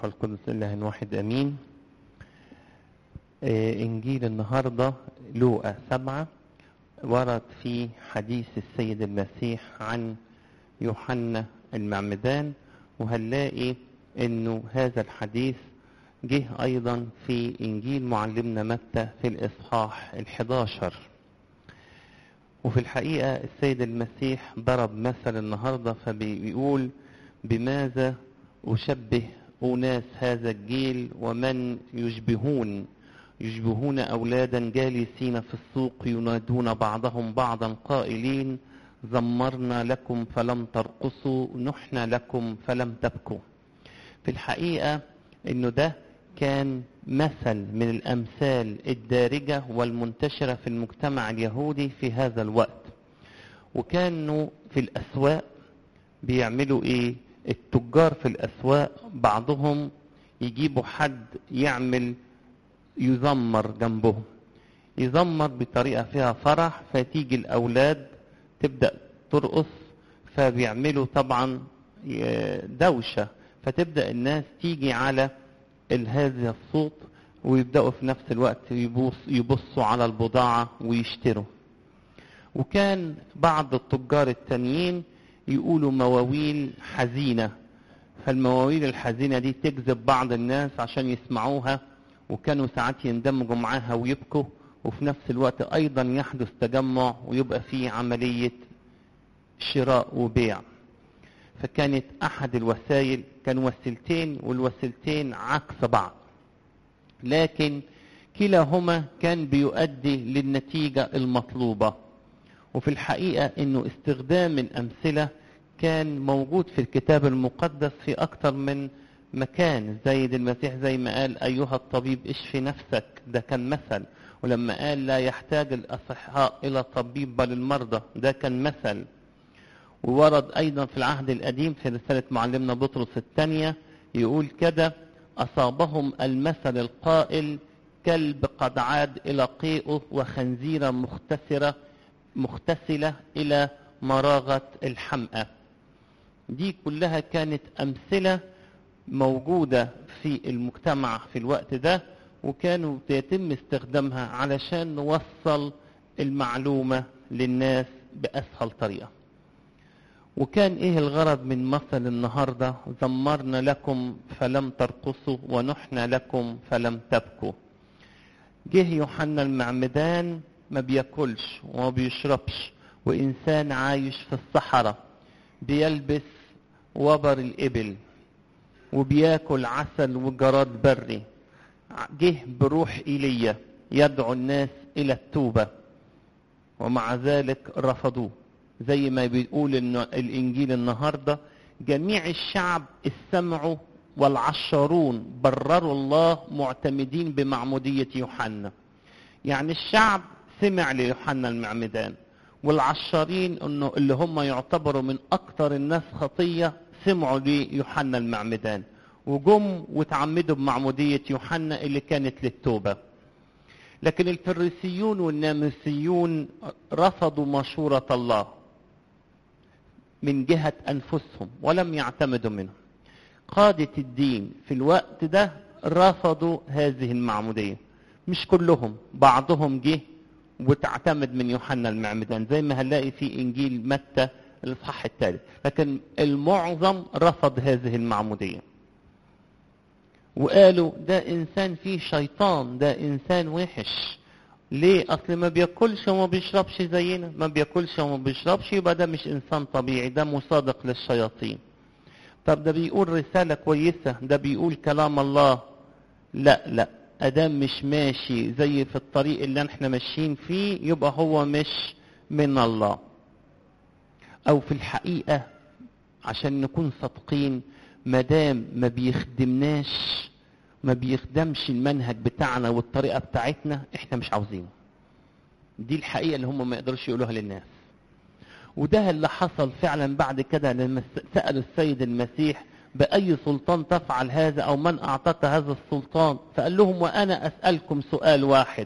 القدس إله واحد أمين آه، إنجيل النهاردة لوقا سبعة ورد فيه حديث السيد المسيح عن يوحنا المعمدان وهنلاقي انه هذا الحديث جه ايضا في انجيل معلمنا متى في الاصحاح الحداشر وفي الحقيقة السيد المسيح ضرب مثل النهاردة فبيقول بماذا أشبه أناس هذا الجيل ومن يشبهون يشبهون أولادا جالسين في السوق ينادون بعضهم بعضا قائلين زمرنا لكم فلم ترقصوا نحنا لكم فلم تبكوا في الحقيقة انه ده كان مثل من الامثال الدارجة والمنتشرة في المجتمع اليهودي في هذا الوقت وكانوا في الاسواق بيعملوا ايه التجار في الاسواق بعضهم يجيبوا حد يعمل يزمر جنبهم يزمر بطريقة فيها فرح فتيجي الأولاد تبدأ ترقص فبيعملوا طبعا دوشة فتبدأ الناس تيجي على هذا الصوت ويبدأوا في نفس الوقت يبص يبصوا على البضاعة ويشتروا وكان بعض التجار التانيين يقولوا مواويل حزينة فالمواويل الحزينة دي تجذب بعض الناس عشان يسمعوها وكانوا ساعات يندمجوا معاها ويبكوا وفي نفس الوقت أيضا يحدث تجمع ويبقى فيه عملية شراء وبيع فكانت أحد الوسائل كان وسيلتين والوسيلتين عكس بعض لكن كلاهما كان بيؤدي للنتيجة المطلوبة وفي الحقيقة أنه استخدام الأمثلة كان موجود في الكتاب المقدس في أكثر من مكان زي المسيح زي ما قال أيها الطبيب اشفي نفسك ده كان مثل ولما قال لا يحتاج الأصحاء إلى طبيب بل المرضى ده كان مثل وورد أيضا في العهد القديم في رسالة معلمنا بطرس الثانية يقول كده أصابهم المثل القائل كلب قد عاد إلى قيئه وخنزيرة مختسرة مختسلة إلى مراغة الحمأة دي كلها كانت أمثلة موجودة في المجتمع في الوقت ده وكانوا يتم استخدامها علشان نوصل المعلومة للناس بأسهل طريقة وكان ايه الغرض من مثل النهاردة زمرنا لكم فلم ترقصوا ونحنا لكم فلم تبكوا جه يوحنا المعمدان ما بياكلش وما بيشربش وإنسان عايش في الصحراء بيلبس وبر الإبل وبياكل عسل وجراد بري جه بروح إيليا يدعو الناس إلى التوبة ومع ذلك رفضوه زي ما بيقول الإنجيل النهاردة جميع الشعب استمعوا والعشارون برروا الله معتمدين بمعمودية يوحنا يعني الشعب سمع ليوحنا المعمدان والعشارين انه اللي هم يعتبروا من اكثر الناس خطيه سمعوا ليوحنا المعمدان وجم وتعمدوا بمعموديه يوحنا اللي كانت للتوبه لكن الفريسيون والناموسيون رفضوا مشوره الله من جهه انفسهم ولم يعتمدوا منه قاده الدين في الوقت ده رفضوا هذه المعموديه مش كلهم بعضهم جه وتعتمد من يوحنا المعمدان زي ما هنلاقي في انجيل متى الاصحاح الثالث لكن المعظم رفض هذه المعموديه وقالوا ده انسان فيه شيطان ده انسان وحش ليه اصل ما بياكلش وما بيشربش زينا ما بياكلش وما بيشربش يبقى ده مش انسان طبيعي ده مصادق للشياطين طب ده بيقول رساله كويسه ده بيقول كلام الله لا لا ادام مش ماشي زي في الطريق اللي احنا ماشيين فيه يبقى هو مش من الله او في الحقيقه عشان نكون صادقين مادام ما بيخدمناش ما بيخدمش المنهج بتاعنا والطريقه بتاعتنا احنا مش عاوزينه دي الحقيقه اللي هم ما يقدرش يقولوها للناس وده اللي حصل فعلا بعد كده لما سال السيد المسيح بأي سلطان تفعل هذا أو من أعطاك هذا السلطان فقال لهم وأنا أسألكم سؤال واحد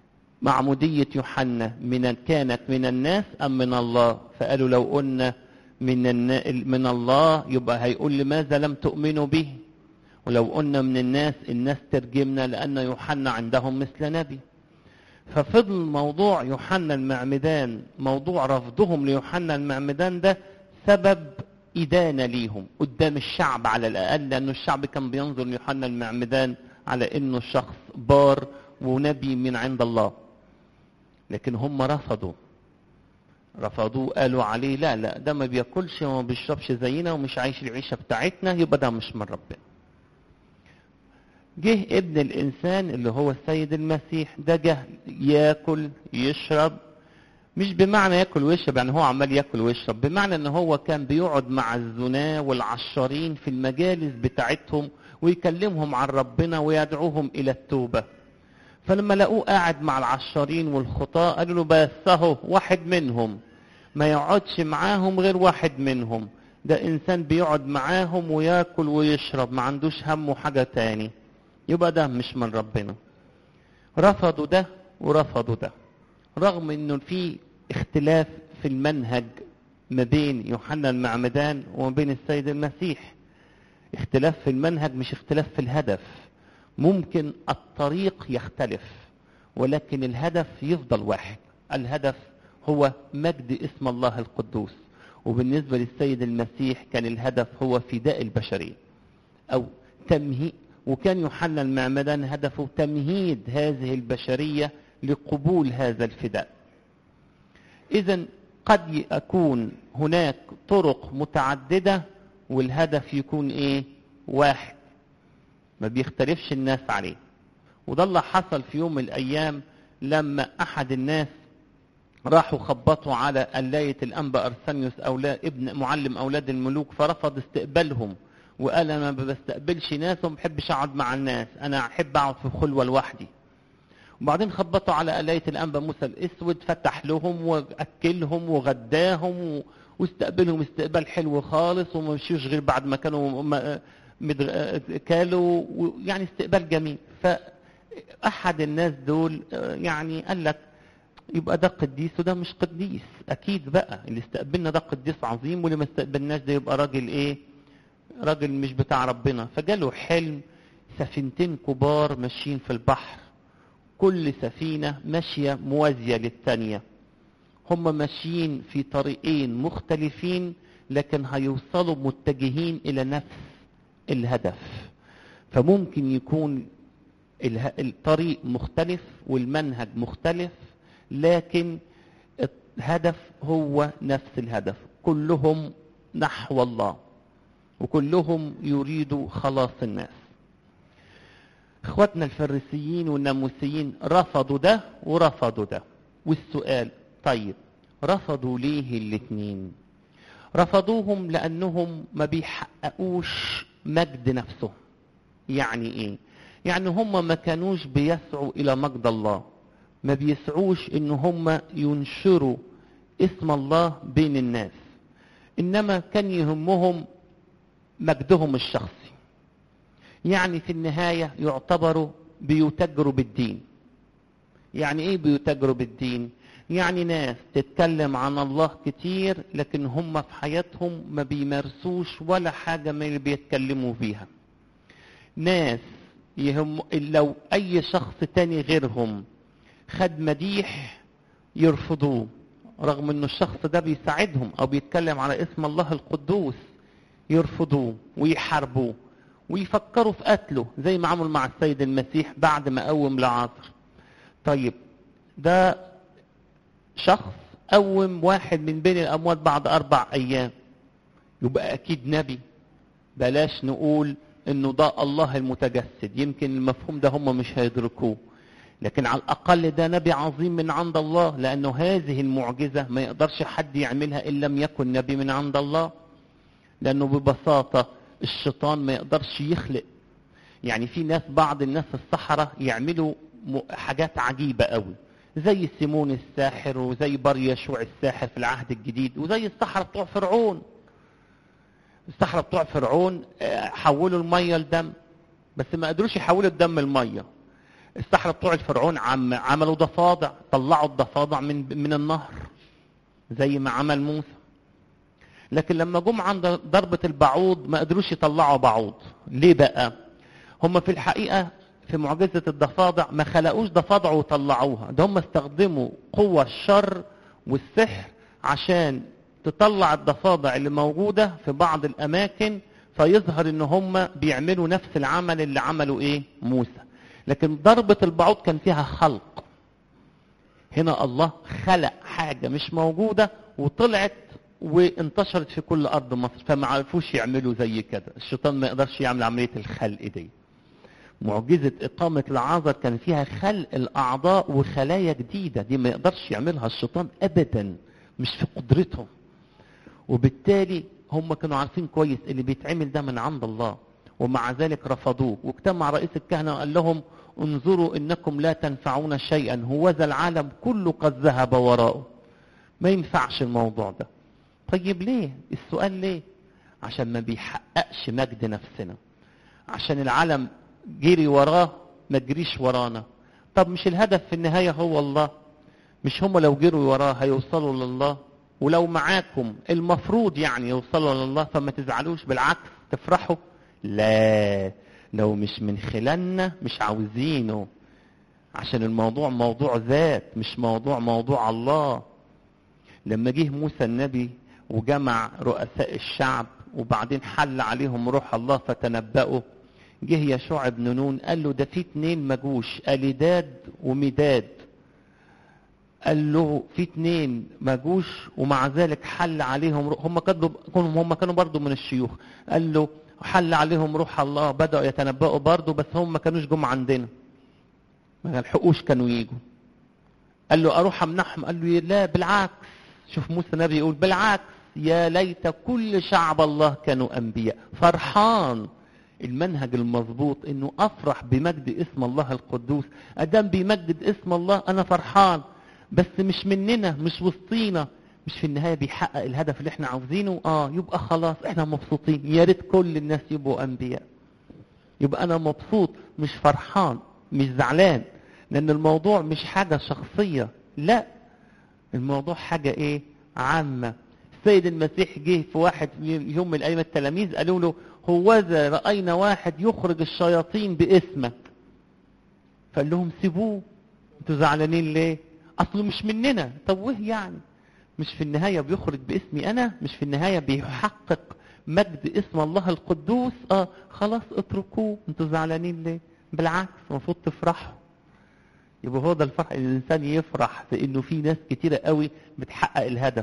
معمودية يوحنا من كانت من الناس أم من الله فقالوا لو قلنا من النا- من الله يبقى هيقول لماذا لم تؤمنوا به ولو قلنا من الناس الناس ترجمنا لأن يوحنا عندهم مثل نبي ففضل موضوع يوحنا المعمدان موضوع رفضهم ليوحنا المعمدان ده سبب إدانة ليهم قدام الشعب على الأقل لأنه الشعب كان بينظر ليوحنا المعمدان على إنه شخص بار ونبي من عند الله لكن هم رفضوا رفضوه قالوا عليه لا لا ده ما بياكلش وما بيشربش زينا ومش عايش العيشة بتاعتنا يبقى ده مش من ربنا جه ابن الإنسان اللي هو السيد المسيح ده جه ياكل يشرب مش بمعنى ياكل ويشرب يعني هو عمال ياكل ويشرب بمعنى ان هو كان بيقعد مع الزناة والعشارين في المجالس بتاعتهم ويكلمهم عن ربنا ويدعوهم الى التوبة فلما لقوه قاعد مع العشارين والخطاة قالوا له بس اهو واحد منهم ما يقعدش معاهم غير واحد منهم ده انسان بيقعد معاهم وياكل ويشرب ما عندوش هم وحاجة تاني يبقى ده مش من ربنا رفضوا ده ورفضوا ده رغم انه في اختلاف في المنهج ما بين يوحنا المعمدان وما بين السيد المسيح اختلاف في المنهج مش اختلاف في الهدف ممكن الطريق يختلف ولكن الهدف يفضل واحد الهدف هو مجد اسم الله القدوس وبالنسبة للسيد المسيح كان الهدف هو فداء البشرية أو تمهيد وكان يوحنا المعمدان هدفه تمهيد هذه البشرية لقبول هذا الفداء إذا قد يكون هناك طرق متعددة والهدف يكون إيه واحد ما بيختلفش الناس عليه وده اللي حصل في يوم من الأيام لما أحد الناس راحوا خبطوا على قلاية الأنبا أرسانيوس أولا ابن معلم أولاد الملوك فرفض استقبالهم وقال أنا ما بستقبلش ناس وما بحبش أقعد مع الناس أنا أحب أقعد في خلوة لوحدي وبعدين خبطوا على قلاية الأنبا موسى الأسود فتح لهم وأكلهم وغداهم و... واستقبلهم استقبال حلو خالص وما مشيوش غير بعد ما كانوا م... مدر... كالوا و... يعني استقبال جميل فأحد الناس دول يعني قال لك يبقى ده قديس وده مش قديس أكيد بقى اللي استقبلنا ده قديس عظيم واللي ما استقبلناش ده يبقى راجل إيه راجل مش بتاع ربنا فجاله حلم سفينتين كبار ماشيين في البحر كل سفينة ماشية موازية للتانية هم ماشيين في طريقين مختلفين لكن هيوصلوا متجهين إلى نفس الهدف فممكن يكون الطريق مختلف والمنهج مختلف لكن الهدف هو نفس الهدف كلهم نحو الله وكلهم يريدوا خلاص الناس اخواتنا الفريسيين والناموسيين رفضوا ده ورفضوا ده والسؤال طيب رفضوا ليه الاتنين رفضوهم لانهم ما بيحققوش مجد نفسهم يعني ايه يعني هم ما كانوش بيسعوا الى مجد الله ما بيسعوش ان هم ينشروا اسم الله بين الناس انما كان يهمهم مجدهم الشخصي يعني في النهاية يعتبروا بيتجروا بالدين يعني ايه بيتجروا بالدين يعني ناس تتكلم عن الله كتير لكن هم في حياتهم ما بيمارسوش ولا حاجة من اللي بيتكلموا فيها ناس يهم لو اي شخص تاني غيرهم خد مديح يرفضوه رغم انه الشخص ده بيساعدهم او بيتكلم على اسم الله القدوس يرفضوه ويحاربوه ويفكروا في قتله زي ما عملوا مع السيد المسيح بعد ما قوم لعاصر طيب ده شخص قوم واحد من بين الأموات بعد أربع أيام يبقى أكيد نبي بلاش نقول إنه ده الله المتجسد يمكن المفهوم ده هم مش هيدركوه لكن على الأقل ده نبي عظيم من عند الله لأنه هذه المعجزة ما يقدرش حد يعملها إن لم يكن نبي من عند الله لأنه ببساطة الشيطان ما يقدرش يخلق يعني في ناس بعض الناس في الصحراء يعملوا حاجات عجيبة قوي زي سيمون الساحر وزي بار يشوع الساحر في العهد الجديد وزي الصحراء بتوع فرعون الصحراء بتوع فرعون حولوا المية لدم بس ما قدروش يحولوا الدم المية الصحراء بتوع الفرعون عم عملوا ضفادع طلعوا الضفادع من من النهر زي ما عمل موسى لكن لما جم عند ضربة البعوض ما قدروش يطلعوا بعوض ليه بقى هم في الحقيقة في معجزة الضفادع ما خلقوش ضفادع وطلعوها ده هم استخدموا قوة الشر والسحر عشان تطلع الضفادع اللي موجودة في بعض الأماكن فيظهر ان هم بيعملوا نفس العمل اللي عملوا ايه موسى لكن ضربة البعوض كان فيها خلق هنا الله خلق حاجة مش موجودة وطلعت وانتشرت في كل أرض مصر فما عرفوش يعملوا زي كده الشيطان ما يقدرش يعمل عملية الخلق دي معجزة إقامة العذر كان فيها خلق الأعضاء وخلايا جديدة دي ما يقدرش يعملها الشيطان أبدا مش في قدرته وبالتالي هم كانوا عارفين كويس اللي بيتعمل ده من عند الله ومع ذلك رفضوه واجتمع رئيس الكهنة وقال لهم انظروا انكم لا تنفعون شيئا هو ذا العالم كله قد ذهب وراءه ما ينفعش الموضوع ده طيب ليه السؤال ليه عشان ما بيحققش مجد نفسنا عشان العالم جري وراه ما تجريش ورانا طب مش الهدف في النهاية هو الله مش هم لو جروا وراه هيوصلوا لله ولو معاكم المفروض يعني يوصلوا لله فما تزعلوش بالعكس تفرحوا لا لو مش من خلالنا مش عاوزينه عشان الموضوع موضوع ذات مش موضوع موضوع الله لما جه موسى النبي وجمع رؤساء الشعب وبعدين حل عليهم روح الله فتنبأوا جه يشوع بن نون قال له ده في اتنين مجوش اليداد ومداد قال له في اتنين مجوش ومع ذلك حل عليهم روح هم كانوا هم كانوا برضه من الشيوخ قال له حل عليهم روح الله بدأوا يتنبأوا برضه بس هم ما كانوش جم عندنا ما لحقوش كانوا يجوا قال له اروح امنحهم قال له لا بالعكس شوف موسى النبي يقول بالعكس يا ليت كل شعب الله كانوا انبياء فرحان المنهج المظبوط انه افرح بمجد اسم الله القدوس ادام بيمجد اسم الله انا فرحان بس مش مننا مش وسطينا مش في النهايه بيحقق الهدف اللي احنا عاوزينه اه يبقى خلاص احنا مبسوطين يا ريت كل الناس يبقوا انبياء يبقى انا مبسوط مش فرحان مش زعلان لان الموضوع مش حاجه شخصيه لا الموضوع حاجه ايه عامه السيد المسيح جه في واحد يوم من الايام التلاميذ قالوا له هوذا راينا واحد يخرج الشياطين باسمك فقال لهم سيبوه انتوا زعلانين ليه اصله مش مننا طب ويه يعني مش في النهايه بيخرج باسمي انا مش في النهايه بيحقق مجد اسم الله القدوس اه خلاص اتركوه انتوا زعلانين ليه بالعكس المفروض تفرحوا يبقى هو ده الفرح ان الانسان يفرح في انه في ناس كتيره قوي بتحقق الهدف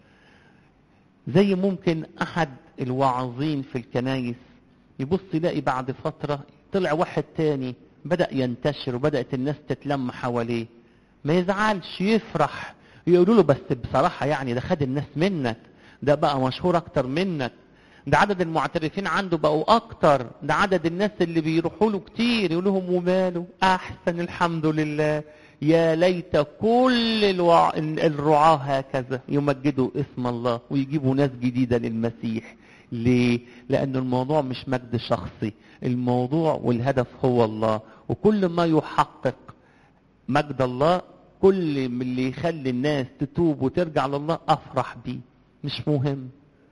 زي ممكن احد الواعظين في الكنايس يبص يلاقي بعد فتره طلع واحد تاني بدا ينتشر وبدات الناس تتلم حواليه ما يزعلش يفرح يقولوا له بس بصراحه يعني ده خد الناس منك ده بقى مشهور اكتر منك ده عدد المعترفين عنده بقوا اكتر ده عدد الناس اللي بيروحوا له كتير يقول لهم وماله احسن الحمد لله يا ليت كل الوع... الرعاة هكذا يمجدوا اسم الله ويجيبوا ناس جديدة للمسيح ليه؟ لأن الموضوع مش مجد شخصي الموضوع والهدف هو الله وكل ما يحقق مجد الله كل من اللي يخلي الناس تتوب وترجع لله أفرح بيه مش مهم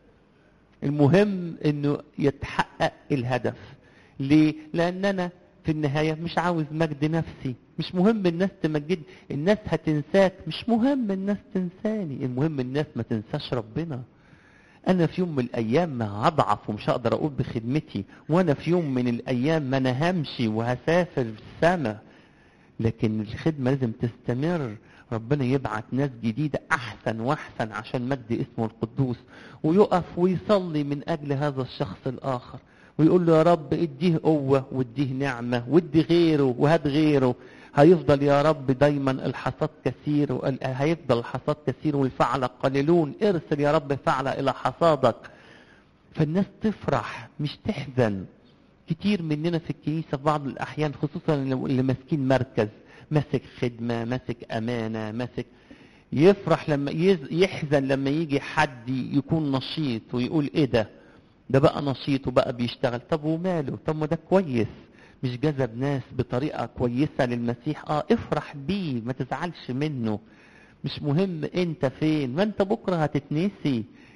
المهم انه يتحقق الهدف ليه لان انا في النهاية مش عاوز مجد نفسي مش مهم الناس تمجد الناس هتنساك مش مهم الناس تنساني المهم الناس ما تنساش ربنا انا في يوم من الايام ما هضعف ومش هقدر اقول بخدمتي وانا في يوم من الايام ما انا همشي وهسافر في السماء لكن الخدمة لازم تستمر ربنا يبعت ناس جديدة أحسن وأحسن عشان مجد اسمه القدوس ويقف ويصلي من أجل هذا الشخص الآخر ويقول له يا رب اديه قوة واديه نعمة وادي غيره وهات غيره هيفضل يا رب دايما الحصاد كثير هيفضل الحصاد كثير والفعل قليلون ارسل يا رب فعل إلى حصادك فالناس تفرح مش تحزن كتير مننا في الكنيسة في بعض الأحيان خصوصا اللي ماسكين مركز ماسك خدمة ماسك أمانة ماسك يفرح لما يحزن لما يجي حد يكون نشيط ويقول ايه ده ده بقى نشيط وبقى بيشتغل طب وماله طب ما ده كويس مش جذب ناس بطريقة كويسة للمسيح اه افرح بيه ما تزعلش منه مش مهم انت فين ما انت بكرة هتتنسي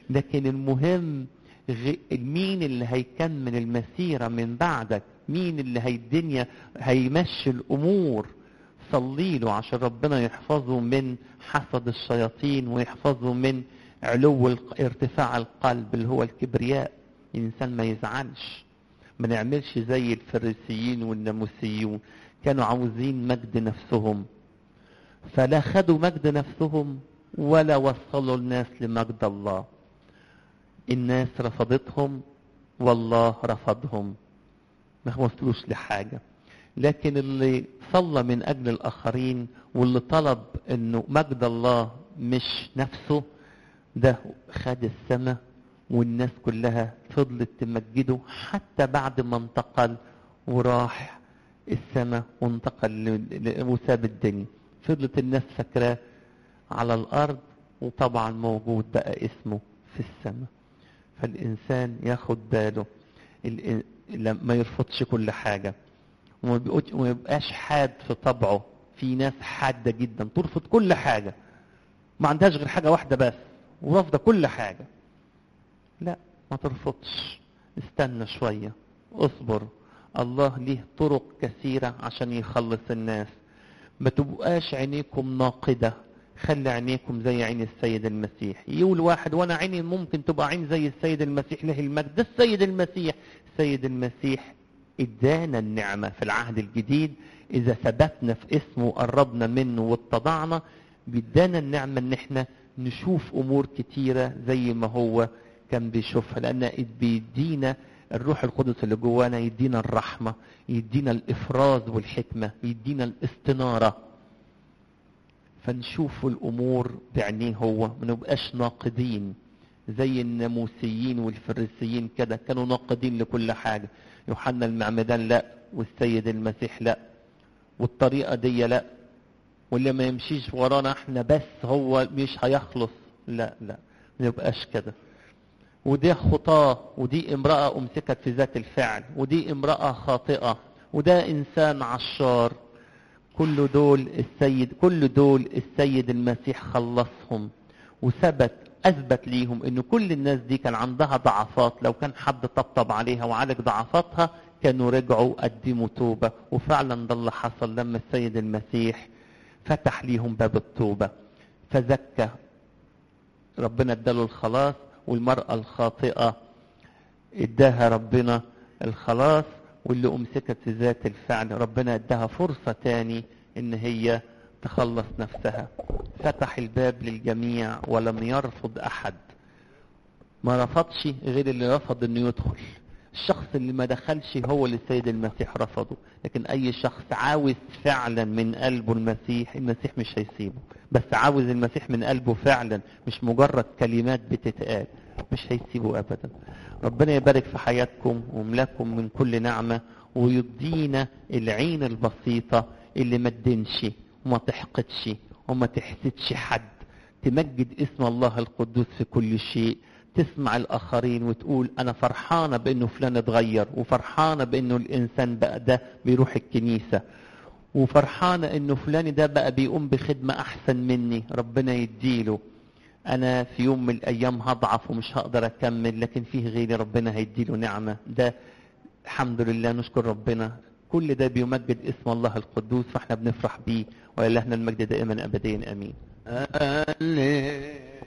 لكن المهم غ... مين اللي هيكمل المسيرة من بعدك مين اللي هي الدنيا هيمشي الأمور صلي له عشان ربنا يحفظه من حسد الشياطين ويحفظه من علو الق... ارتفاع القلب اللي هو الكبرياء الإنسان ما يزعلش ما نعملش زي الفريسيين والناموسيون كانوا عاوزين مجد نفسهم فلا خدوا مجد نفسهم ولا وصلوا الناس لمجد الله الناس رفضتهم والله رفضهم ما وصلوش لحاجة لكن اللي صلى من أجل الآخرين واللي طلب أنه مجد الله مش نفسه ده خد السماء والناس كلها فضلت تمجده حتى بعد ما انتقل وراح السماء وانتقل وساب الدنيا فضلت الناس فاكراه على الأرض وطبعا موجود بقى اسمه في السماء فالإنسان ياخد باله ما يرفضش كل حاجة وما يبقاش حاد في طبعه في ناس حادة جدا ترفض كل حاجة ما عندهاش غير حاجة واحدة بس ورافضة كل حاجة لا ما ترفضش استنى شوية اصبر الله ليه طرق كثيرة عشان يخلص الناس ما تبقاش عينيكم ناقدة خلي عينيكم زي عين السيد المسيح يقول واحد وانا عيني ممكن تبقى عين زي السيد المسيح له المجد ده السيد المسيح السيد المسيح ادانا النعمة في العهد الجديد اذا ثبتنا في اسمه وقربنا منه واتضعنا بيدانا النعمة ان احنا نشوف امور كتيرة زي ما هو كان بيشوفها لان بيدينا الروح القدس اللي جوانا يدينا الرحمة يدينا الافراز والحكمة يدينا الاستنارة فنشوف الامور بعينيه هو ما نبقاش ناقدين زي الناموسيين والفريسيين كده كانوا ناقدين لكل حاجة يوحنا المعمدان لا والسيد المسيح لا والطريقة دي لا واللي ما يمشيش ورانا احنا بس هو مش هيخلص لا لا ما يبقاش كده ودي خطاة ودي امرأة أمسكت في ذات الفعل ودي امرأة خاطئة وده إنسان عشار كل دول السيد كل دول السيد المسيح خلصهم وثبت اثبت ليهم ان كل الناس دي كان عندها ضعفات لو كان حد طبطب عليها وعالج ضعفاتها كانوا رجعوا قدموا توبة وفعلا ده اللي حصل لما السيد المسيح فتح ليهم باب التوبة فزكى ربنا اداله الخلاص والمرأة الخاطئة اداها ربنا الخلاص واللي امسكت في ذات الفعل ربنا اداها فرصة تاني ان هي تخلص نفسها فتح الباب للجميع ولم يرفض احد ما رفضش غير اللي رفض انه يدخل الشخص اللي ما دخلش هو اللي السيد المسيح رفضه لكن اي شخص عاوز فعلا من قلبه المسيح المسيح مش هيسيبه بس عاوز المسيح من قلبه فعلا مش مجرد كلمات بتتقال مش هيسيبه ابدا ربنا يبارك في حياتكم ويملاكم من كل نعمة ويدينا العين البسيطة اللي ما تدينش وما تحقدش وما تحسدش حد تمجد اسم الله القدوس في كل شيء تسمع الآخرين وتقول أنا فرحانة بأنه فلان اتغير وفرحانة بأنه الإنسان بقى ده بيروح الكنيسة وفرحانة أنه فلان ده بقى بيقوم بخدمة أحسن مني ربنا يديله أنا في يوم من الأيام هضعف ومش هقدر أكمل لكن فيه غيري ربنا هيديله نعمة ده الحمد لله نشكر ربنا كل ده بيمجد اسم الله القدوس فاحنا بنفرح بيه ولله المجد دائما ابديا امين آمين